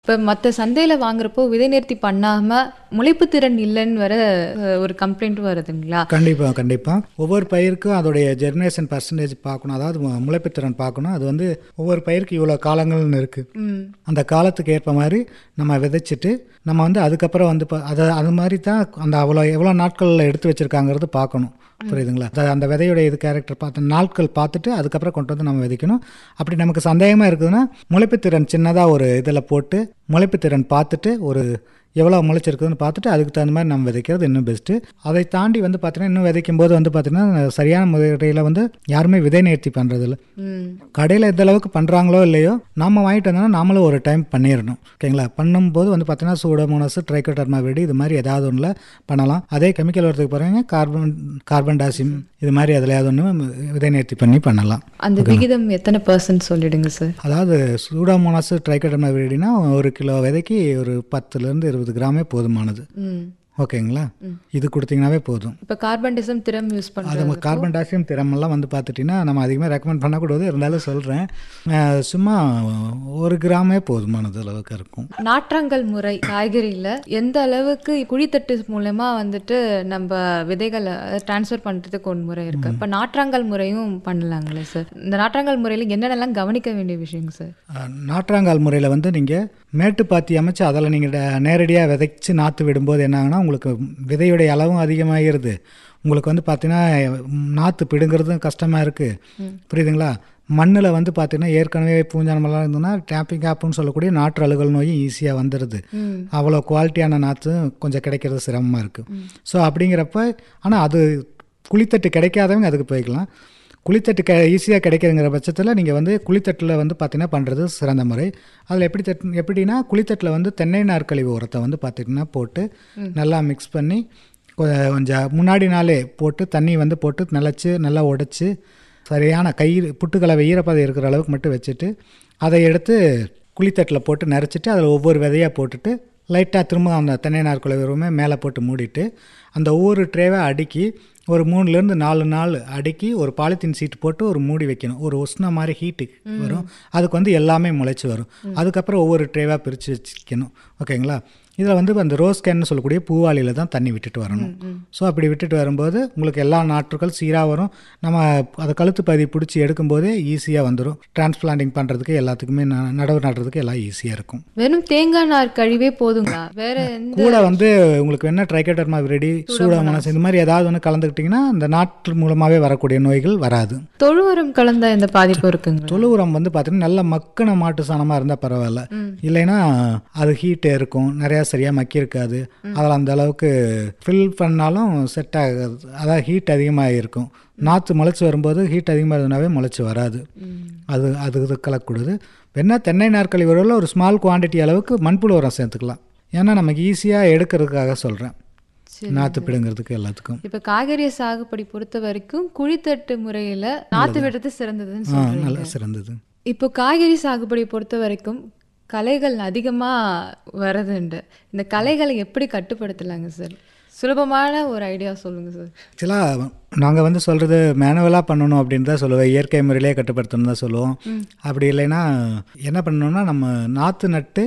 இப்போ மற்ற சந்தையில் வாங்குறப்போ விதை நேர்த்தி பண்ணாமல் முளைப்புத் திறன் இல்லைன்னு வர அஹ், ஒரு கம்ப்ளைண்ட் வருதுங்களா கண்டிப்பாக கண்டிப்பாக ஒவ்வொரு பயிருக்கும் அதோடைய ஜெர்மினேஷன் பர்சன்டேஜ் பார்க்கணும் அதாவது மு- முளைப்புத்திறன் பார்க்கணும் அது வந்து ஒவ்வொரு பயிருக்கு இவ்வளோ காலங்கள்னு இருக்குது ம் அந்த காலத்துக்கு ஏற்ப மாதிரி நம்ம விதைச்சிட்டு நம்ம வந்து அதுக்கப்புறம் வந்து இப்போ அதை அது மாதிரி தான் அந்த அவ்வளோ எவ்வளோ நாட்களில் எடுத்து வச்சுருக்காங்கிறது பார்க்கணும் புரியுதுங்களா அந்த- அந்த விதையுடைய இது கேரக்டர் பார்த்து நாட்கள் பார்த்துட்டு அதுக்கப்புறம் கொண்டு வந்து நம்ம விதைக்கணும் அப்படி நமக்கு சந்தேகமாக இருக்குதுன்னா முளைப்புத்திறன் சின்னதாக ஒரு இதில் போட்டு முளைப்புத்திறன் பார்த்துட்டு ஒரு எவ்வளோ முளைச்சிருக்குதுன்னு பார்த்துட்டு அதுக்கு தகுந்த மாதிரி நம்ம விதைக்கிறது இன்னும் பெஸ்ட்டு அதை தாண்டி வந்து பார்த்தீங்கன்னா இன்னும் விதைக்கும் போது வந்து பார்த்தீங்கன்னா சரியான முறையில் வந்து யாருமே விதை நேர்த்தி பண்ணுறதில்ல ம் கடையில் எந்த அளவுக்கு பண்ணுறாங்களோ இல்லையோ நம்ம வாங்கிட்டு வந்தோம்னா நாமளும் ஒரு டைம் பண்ணிடணும் ஓகேங்களா பண்ணும்போது வந்து பார்த்தீங்கன்னா சூடோமோனஸ் ட்ரைக்கோடர்மா வெடி இது மாதிரி ஏதாவது ஒன்றில் பண்ணலாம் அதே கெமிக்கல் வரதுக்கு போகிறாங்க கார்பன் கார்பன் டாசிம் இது மாதிரி எதுலையாவது ஒன்று விதை நேர்த்தி பண்ணி பண்ணலாம் அந்த விகிதம் எத்தனை பர்சன்ட் சொல்லிடுங்க சார் அதாவது சூடோமோனாஸ் ட்ரைக்கோடர்மா வெடினா ஒரு கிலோ விதைக்கு ஒரு பத்துலேருந்து இருபது கிராமே போதுமானது ம் ஓகேங்களா இது கொடுத்தீங்கன்னாவே போதும் இப்போ கார்பன் டிசம் திறம் யூஸ் அது பண்ணுறது நம்ம கார்பன் டை ஆக்சைடு திறமெல்லாம் வந்து பார்த்துட்டிங்கன்னா நம்ம அதிகமாக ரெக்கமெண்ட் பண்ணக்கூடாது இருந்தாலும் சொல்கிறேன் சும்மா ஒரு கிராமே போதுமானது அளவுக்கு இருக்கும் நாற்றங்கள் முறை காய்கறியில் எந்த அளவுக்கு குழித்தட்டு மூலமா வந்துட்டு நம்ம விதைகளை ட்ரான்ஸ்ஃபர் பண்ணுறதுக்கு ஒரு முறை இருக்கு இப்போ நாற்றாங்கல் முறையும் பண்ணலாங்களே சார் இந்த நாற்றாங்கல் முறையில் என்னென்னலாம் கவனிக்க வேண்டிய விஷயங்க சார் அஹ், நாற்றாங்கால் முறையில் வந்து நீங்கள் மேட்டு பாத்தி அமைச்சு அதில் நீங்கள் நேரடியாக விதைச்சு நாற்று விடும்போது என்ன ஆகுனா உங்களுக்கு விதையுடைய அளவும் அதிகமாகிடுது உங்களுக்கு வந்து பார்த்தீங்கன்னா நாற்று பிடுங்கிறதும் கஷ்டமாக இருக்குது புரியுதுங்களா மண்ணில் வந்து பார்த்தீங்கன்னா ஏற்கனவே பூஞ்சானமெல்லாம் இருந்ததுன்னா டேப்பிங் ஆப்புன்னு சொல்லக்கூடிய நாற்று அழுகல் நோயும் ஈஸியாக வந்துடுது அவ்வளோ குவாலிட்டியான நாற்று கொஞ்சம் கிடைக்கிறது சிரமமாக இருக்குது ஸோ அப்படிங்கிறப்ப ஆனால் அது குழித்தட்டு கிடைக்காதவங்க அதுக்கு போய்க்கலாம் குழித்தட்டு க ஈஸியாக கிடைக்குதுங்கிற பட்சத்தில் நீங்கள் வந்து குழித்தட்டில் வந்து பார்த்தீங்கன்னா பண்ணுறது சிறந்த முறை அதில் எப்படி தட் எப்படின்னா குழித்தட்டில் வந்து தென்னை நார்க்கழிவு உரத்தை வந்து பார்த்திங்கன்னா போட்டு நல்லா மிக்ஸ் பண்ணி கொ- கொஞ்சம் முன்னாடி நாளே போட்டு தண்ணி வந்து போட்டு நிலச்சி நல்லா உடைச்சி சரியான கை புட்டுக்கலவை ஈரப்பதம் இருக்கிற அளவுக்கு மட்டும் வச்சுட்டு அதை எடுத்து குழித்தட்டில் போட்டு நிறச்சிட்டு அதில் ஒவ்வொரு விதையாக போட்டுட்டு லைட்டாக திரும்ப அந்த தென்னை நார்க்குழவுமே மேலே போட்டு மூடிட்டு அந்த ஒவ்வொரு ட்ரேவை அடுக்கி ஒரு மூணுலேருந்து நாலு நாள் அடுக்கி ஒரு பாலித்தீன் சீட் போட்டு ஒரு மூடி வைக்கணும் ஒரு உஷ்ண மாதிரி ஹீட்டு வரும் அதுக்கு வந்து எல்லாமே முளைச்சி வரும் அதுக்கப்புறம் ஒவ்வொரு ட்ரேவாக பிரித்து வச்சுக்கணும் ஓகேங்களா இதில் வந்து அந்த ரோஸ் கேன்னு சொல்லக்கூடிய பூவாளியில் தான் தண்ணி விட்டுட்டு வரணும் ஸோ அப்படி விட்டுட்டு வரும்போது உங்களுக்கு எல்லா நாற்றுகள் சீராக வரும் நம்ம அதை கழுத்து பகுதி பிடிச்சி எடுக்கும்போதே ஈஸியாக வந்துடும் டிரான்ஸ்பிளான்டிங் பண்ணுறதுக்கு எல்லாத்துக்குமே ந- நடவு நடுறதுக்கு எல்லாம் ஈஸியாக இருக்கும் வெறும் தேங்காய் நார் கழிவே போதுங்களா வேற எந்த கூட வந்து உங்களுக்கு என்ன ட்ரைக்கோடர்மா விரடி சூடாமனஸ் இந்த மாதிரி ஏதாவது ஒன்று கலந்துக்கிட்டிங்கன்னா அந்த நாற்று மூலமாகவே வரக்கூடிய நோய்கள் வராது தொழு உரம் கலந்த இந்த பாதிப்பு இருக்குங்களா தொழு உரம் வந்து பார்த்தீங்கன்னா நல்ல மக்கின மாட்டு சாணமாக இருந்தால் பரவாயில்ல இல்லைன்னா அது ஹீட்டு இருக்கும் நிறையா சரியாக மக்கி இருக்காது அதில் அந்த அளவுக்கு ஃபில் பண்ணாலும் செட் ஆகாது அதாவது ஹீட் அதிகமாக இருக்கும் நாற்று முளைச்சி வரும்போது ஹீட் அதிகமாக இருந்தனாவே முளைச்சி வராது அது அது இது கலக்கக்கூடாது வேணா தென்னை நாற்களி உரவில் ஒரு ஸ்மால் குவாண்டிட்டி அளவுக்கு மண்புழு உரம் சேர்த்துக்கலாம் ஏன்னா நமக்கு ஈஸியாக எடுக்கிறதுக்காக சொல்கிறேன் நாற்று பிடுங்கிறதுக்கு எல்லாத்துக்கும் இப்ப காய்கறி சாகுபடி பொறுத்த வரைக்கும் குழித்தட்டு முறையில நாத்து விடுறது சிறந்ததுன்னு ஆ சொல்றீங்க நல்லா சிறந்தது இப்போ காய்கறி சாகுபடி பொறுத்த வரைக்கும் களைகள் அதிகமா வரதுண்டு இந்த களைகளை எப்படி கட்டுப்படுத்தலாங்க சார் சுலபமான ஒரு ஐடியா சொல்லுங்க சார் ஆக்சுவலாக நாங்கள் வந்து சொல்கிறது மேனுவலாக பண்ணணும் அப்படின்னு தான் சொல்லுவேன் இயற்கை முறையிலே கட்டுப்படுத்தணும் தான் சொல்லுவோம் அப்படி இல்லைன்னா என்ன பண்ணணும்னா நம்ம நாற்று நட்டு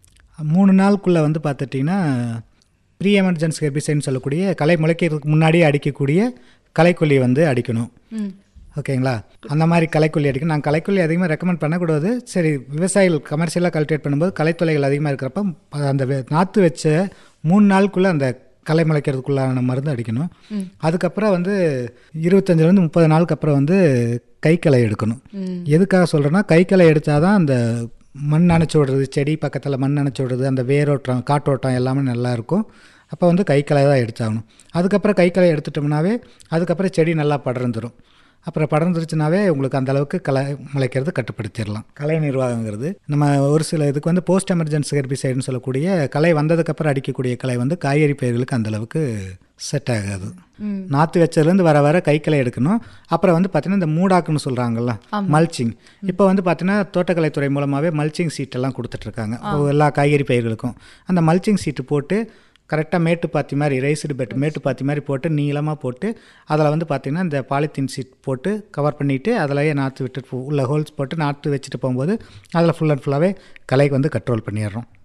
மூணு நாளுக்குள்ளே வந்து பார்த்துட்டிங்கன்னா ப்ரீ எமர்ஜென்சி ஹெர்பிசைட்னு சொல்லக்கூடிய களை முளைக்கிறதுக்கு முன்னாடியே அடிக்கக்கூடிய களைக்கொல்லி வந்து அடிக்கணும் ம் ஓகேங்களா அந்த மாதிரி களைக்கொல்லி அடிக்கணும் நான் களைக்கொல்லி அதிகமாக ரெக்கமெண்ட் பண்ணக்கூடாது சரி விவசாயிகள் கமர்ஷியலாக கல்டிவேட் பண்ணும்போது களைத்தொலைகள் அதிகமாக இருக்கிறப்ப அது அந்த வெ- நாற்று வச்ச மூணு நாளுக்குள்ளே அந்த களை முளைக்கிறதுக்குள்ளான மருந்து அடிக்கணும் அதுக்கப்புறம் வந்து இருபத்தஞ்சிலேருந்து முப்பது நாளுக்கு அப்புறம் வந்து கைக்களை எடுக்கணும் எதுக்காக சொல்கிறேன்னா கைக்களை எடுத்தால் தான் அந்த மண் அணைச்சி விடுறது செடி பக்கத்தில் மண் அணைச்சி விடுறது அந்த வேரோட்டம் காற்றோட்டம் எல்லாமே நல்லா இருக்கும் அப்போ வந்து கைக்களை தான் எடுத்தாகணும் அதுக்கப்புறம் கைக்களை எடுத்துட்டோம்னாவே அதுக்கப்புறம் செடி நல்லா படர்ந்துடும் அப்புறம் படர்ந்துருச்சுனாவே உங்களுக்கு அந்த அளவுக்கு களை முளைக்கிறது கட்டுப்படுத்திடலாம் கலை நிர்வாகங்கிறது நம்ம ஒரு சில இதுக்கு வந்து போஸ்ட் எமர்ஜென்சி ஹெர்பிசைடுன்னு சொல்லக்கூடிய களை வந்ததுக்கப்புறம் அடிக்கக்கூடிய களை வந்து காய்கறி பயிர்களுக்கு அந்த அளவுக்கு செட் ஆகாது நாற்று வச்சதுலேருந்து வர வர கைக்களை எடுக்கணும் அப்புறம் வந்து பார்த்தீங்கன்னா இந்த மூடாக்குன்னு சொல்கிறாங்கல்ல மல்ச்சிங் இப்போ வந்து பார்த்தீங்கன்னா தோட்டக்கலைத்துறை மூலமாகவே மல்ச்சிங் சீட்டெல்லாம் கொடுத்துட்ருக்காங்க எல்லா காய்கறி பயிர்களுக்கும் அந்த மல்ச்சிங் சீட்டு போட்டு கரெக்டாக மேட்டு பாத்தி மாதிரி ரைஸ்டு பெட் மேட்டு பாத்தி மாதிரி போட்டு நீளமாக போட்டு அதில் வந்து பார்த்திங்கன்னா இந்த பாலித்தீன் சீட் போட்டு கவர் பண்ணிவிட்டு அதிலேயே நாற்று விட்டு போ- உள்ள ஹோல்ஸ் போட்டு நாற்று வச்சுட்டு போகும்போது அதில் ஃபுல் அண்ட் ஃபுல்லாகவே கலைக்கு வந்து கண்ட்ரோல் பண்ணிடுறோம்